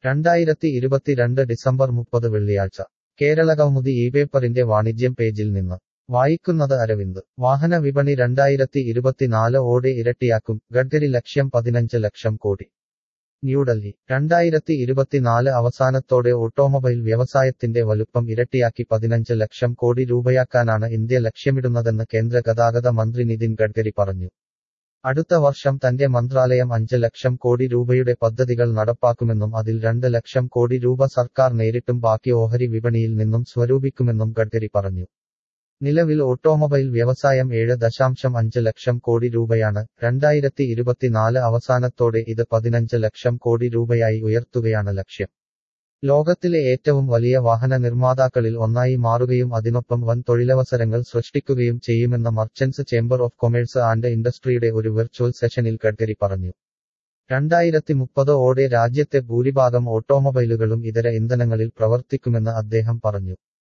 രണ്ടായിരത്തി ഇരുപത്തിരണ്ട് ഡിസംബർ മുപ്പത് വെള്ളിയാഴ്ച കേരളകൗമുദി ഈ പേപ്പറിന്റെ വാണിജ്യം പേജിൽ നിന്ന് വായിക്കുന്നത് അരവിന്ദ് വാഹന വിപണി രണ്ടായിരത്തി ഇരുപത്തിനാല് ഓടെ ഇരട്ടിയാക്കും ഗഡ്കരി ലക്ഷ്യം പതിനഞ്ച് ലക്ഷം കോടി ന്യൂഡൽഹി രണ്ടായിരത്തി ഇരുപത്തിനാല് അവസാനത്തോടെ ഓട്ടോമൊബൈൽ വ്യവസായത്തിന്റെ വലുപ്പം ഇരട്ടിയാക്കി പതിനഞ്ച് ലക്ഷം കോടി രൂപയാക്കാനാണ് ഇന്ത്യ ലക്ഷ്യമിടുന്നതെന്ന് കേന്ദ്ര ഗതാഗത മന്ത്രി നിതിൻ ഗഡ്കരി പറഞ്ഞു അടുത്ത വർഷം തന്റെ മന്ത്രാലയം അഞ്ച് ലക്ഷം കോടി രൂപയുടെ പദ്ധതികൾ നടപ്പാക്കുമെന്നും അതിൽ രണ്ട് ലക്ഷം കോടി രൂപ സർക്കാർ നേരിട്ടും ബാക്കി ഓഹരി വിപണിയിൽ നിന്നും സ്വരൂപിക്കുമെന്നും ഗഡ്കരി പറഞ്ഞു നിലവിൽ ഓട്ടോമൊബൈൽ വ്യവസായം ഏഴ് ദശാംശം അഞ്ച് ലക്ഷം കോടി രൂപയാണ് രണ്ടായിരത്തി ഇരുപത്തിനാല് അവസാനത്തോടെ ഇത് പതിനഞ്ച് ലക്ഷം കോടി രൂപയായി ഉയർത്തുകയാണ് ലക്ഷ്യം ലോകത്തിലെ ഏറ്റവും വലിയ വാഹന നിർമ്മാതാക്കളിൽ ഒന്നായി മാറുകയും അതിനൊപ്പം വൻ തൊഴിലവസരങ്ങൾ സൃഷ്ടിക്കുകയും ചെയ്യുമെന്ന് merchants chamber of commerce and ഇൻഡസ്ട്രിയുടെ ഒരു വെർച്വൽ സെഷനിൽ ഗഡ്കരി പറഞ്ഞു രണ്ടായിരത്തി മുപ്പത് ഓടെ രാജ്യത്തെ ഭൂരിഭാഗം ഓട്ടോമൊബൈലുകളും ഇതര ഇന്ധനങ്ങളിൽ പ്രവർത്തിക്കുമെന്ന് അദ്ദേഹം പറഞ്ഞു